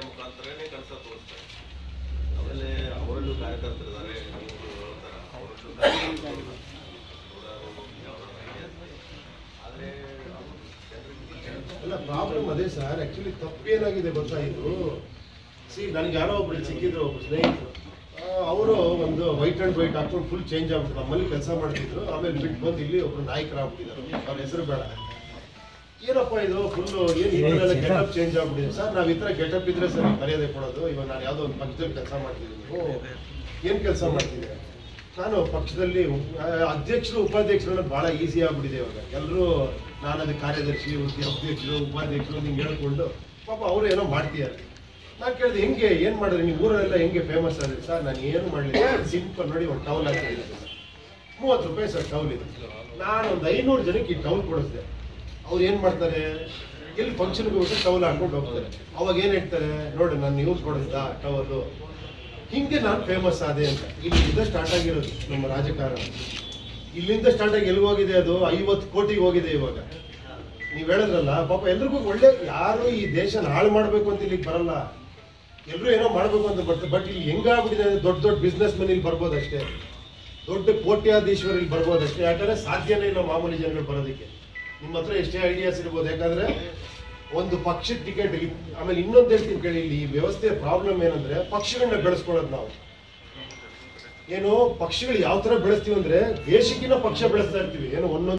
ಮುಖಾಂತರನೇ ಕೆಲಸ ತೋರಿಸ್ತಾರೆ ಆಮೇಲೆ ಅವರಲ್ಲೂ ಕಾರ್ಯಕರ್ತರಿದ್ದಾರೆ ನೀವು ಹೇಳ್ತಾರ ಅವರಲ್ಲೂ ಕಾರ್ಯಕರ್ತರು ನೂರಾರು ಯಾವ್ದಾದ್ರು idea ಇದೆ. ಆದ್ರೆ ಅವ್ರು ಜನರಿಗೆ ಅಲ್ಲ ಪ್ರಾಬ್ಲಮ್ ಅದೇ ಸರ್ ಆಕ್ಚುಲಿ ತಪ್ಪೇನಾಗಿದೆ ಗೊತ್ತಾ ಇದು ಸಿ ನನಗೆ ಯಾರೋ ಒಬ್ರು ಸಿಕ್ಕಿದ್ರು ಒಬ್ರು ಸ್ನೇಹಿತರು ಅವರು ಒಂದು ವೈಟ್ ಅಂಡ್ ವೈಟ್ ಹಾಕೊಂಡು ಫುಲ್ ಚೇಂಜ್ ಆಗ್ಬಿಟ್ಟು ನಮ್ಮಲ್ಲಿ ಕೆಲಸ ಮಾಡ್ತಿದ್ರು ಆಮೇಲೆ ಬಿಟ್ಟು ಬಂದು ಇಲ್ಲಿ ಒಬ್ರು ನಾಯಕರಾಗ್ಬಿಟ್ಟಿದ್ದಾರೆ ಅವ್ರ ಹೆಸರು ಬೇಡ ಏನಪ್ಪ ಇದು ಫುಲ್ ಏನು ಇದನ್ನೆಲ್ಲ ಗೆಟಪ್ ಚೇಂಜ್ ಆಗ್ಬಿಟ್ಟಿದೆ ಸರ್ ನಾವು ಈ ಥರ ಗೆಟಪ್ ಇದ್ರೆ ಸರ್ ಮರ್ಯಾದೆ ಕೊಡೋದು ಇವಾಗ ನಾನು ಯಾವುದೋ ಒಂದು ಪಕ್ಷದಲ್ಲಿ ಕೆಲಸ ಮಾಡ್ತಿದ್ದೀನಿ ಓ ಏನು ಕೆಲಸ ಮಾಡ್ತಿದ್ದೀರಾ ನಾನು ಪಕ್ಷದಲ್ಲಿ ಆ, ಅಧ್ಯಕ್ಷರು ಉಪಾಧ್ಯಕ್ಷರು ಬಹಳ ಈಸಿ ಆಗ್ಬಿಟ್ಟಿದೆ ಇವಾಗ ಎಲ್ಲರೂ ನಾನು ಅದಕ್ಕೆ ಕಾರ್ಯದರ್ಶಿ ಉದ್ಯ- ಅಧ್ಯಕ್ಷರು ಉಪಾಧ್ಯಕ್ಷರು ನಿಂಗೆ ಹೇಳ್ಕೊಂಡು ಪಾಪ ಅವರು ಏನೋ ಮಾಡ್ತಿದ್ದಾರೆ ನಾನು ಕೇಳಿದೆ ಹೆಂಗೆ ಏನು ಮಾಡಿದ್ರಿ ನೀವು ಊರಲ್ಲೆಲ್ಲ ಹೆಂಗೆ ಫೇಮಸ್ ಆದ್ರೆ ಸರ್ ನಾನು ಏನು ಮಾಡಲಿಲ್ಲ ಸಿಂಪಲ್ ನೋಡಿ ಒಂದು ಟೌಲ್ ಹಾಕಿದ್ದೀನಿ ಮೂವತ್ತು ರೂಪಾಯಿ ಸರ್ ಟೌಲ್ ಇದೆ ನಾನು ಒಂದು ಐನೂರು ಜನಕ್ಕೆ ಈ ಟೌಲ್ ಕೊಡಿಸಿದೆ ಅವ್ರು ಏನು ಮಾಡ್ತಾರೆ ಎಲ್ಲಿ ಫಂಕ್ಷನ್ಗೆ ಹೋಗಿ ಟೌಲ್ ಹಾಕೊಂಡು ಹೋಗ್ತಾರೆ ಅವಾಗ ಏನು ಹೇಳ್ತಾರೆ ನೋಡಿ ನಾನು ನ್ಯೂಸ್ ಕೊಡಿಸ್ದ ಟವಲು ಹಿಂಗೆ ನಾನು ಫೇಮಸ್ ಆದೆ ಅಂತ ಇಲ್ಲಿಂದ ಸ್ಟಾರ್ಟ್ ಆಗಿರೋದು ನಮ್ಮ ರಾಜಕಾರಣ ಇಲ್ಲಿಂದ ಸ್ಟಾರ್ಟ್ ಆಗಿ ಎಲ್ಲಿಗೆ ಹೋಗಿದೆ ಅದು ಐವತ್ತು ಕೋಟಿಗೆ ಹೋಗಿದೆ ಇವಾಗ ನೀವು ಹೇಳಿದ್ರಲ್ಲ ಪಾಪ ಎಲ್ರಿಗೂ ಒಳ್ಳೆ ಯಾರು ಈ ದೇಶನ ಹಾಳು ಮಾಡಬೇಕು ಅಂತ ಇಲ್ಲಿಗೆ ಬರಲ್ಲ ಎಲ್ಲರೂ ಏನೋ ಮಾಡಬೇಕು ಅಂತ ಬರ್ತಾರೆ ಬಟ್ ಇಲ್ಲಿ ಹೆಂಗಾಗ್ಬಿಟ್ಟಿದೆ ಅಂದ್ರೆ ದೊಡ್ಡ ದೊಡ್ಡ ಬಿಸ್ನೆಸ್ ಮನ್ ಇಲ್ಲಿ ಬರ್ಬೋದಷ್ಟೇ ದೊಡ್ಡ ಕೋಟ್ಯಾಧೀಶ್ವರ ಇಲ್ಲಿ ಬರ್ಬೋದಷ್ಟೇ ಯಾಕಂದ್ರೆ ಸಾಧ್ಯನೇ ಇಲ್ಲ ಮಾಮೂಲಿ ಜನಗಳು ಬರೋದಕ್ಕೆ ನಿಮ್ಮ ಹತ್ರ ಎಷ್ಟೇ ಐಡಿಯಾಸ್ ಇರ್ಬೋದು ಯಾಕಂದ್ರೆ ಒಂದು ಪಕ್ಷದ ಟಿಕೆಟ್ ಆಮೇಲೆ ಇನ್ನೊಂದು ಹೇಳ್ತೀನಿ ಕೇಳಿ ಇಲ್ಲಿ ಈ ವ್ಯವಸ್ಥೆಯ ಪ್ರಾಬ್ಲಮ್ ಏನಂದ್ರೆ ಪಕ್ಷಗಳನ್ನ ಬೆಳೆಸ್ಕೊಳ್ಳೋದು ನಾವು ಏನು ಪಕ್ಷಗಳು ಯಾವ ತರ ಬೆಳೆಸ್ತೀವಿ ಅಂದ್ರೆ ದೇಶಕ್ಕಿನ್ನ ಪಕ್ಷ ಬೆಳೆಸ್ತಾ ಇರ್ತೀವಿ ಏನು ಒಂದೊಂದು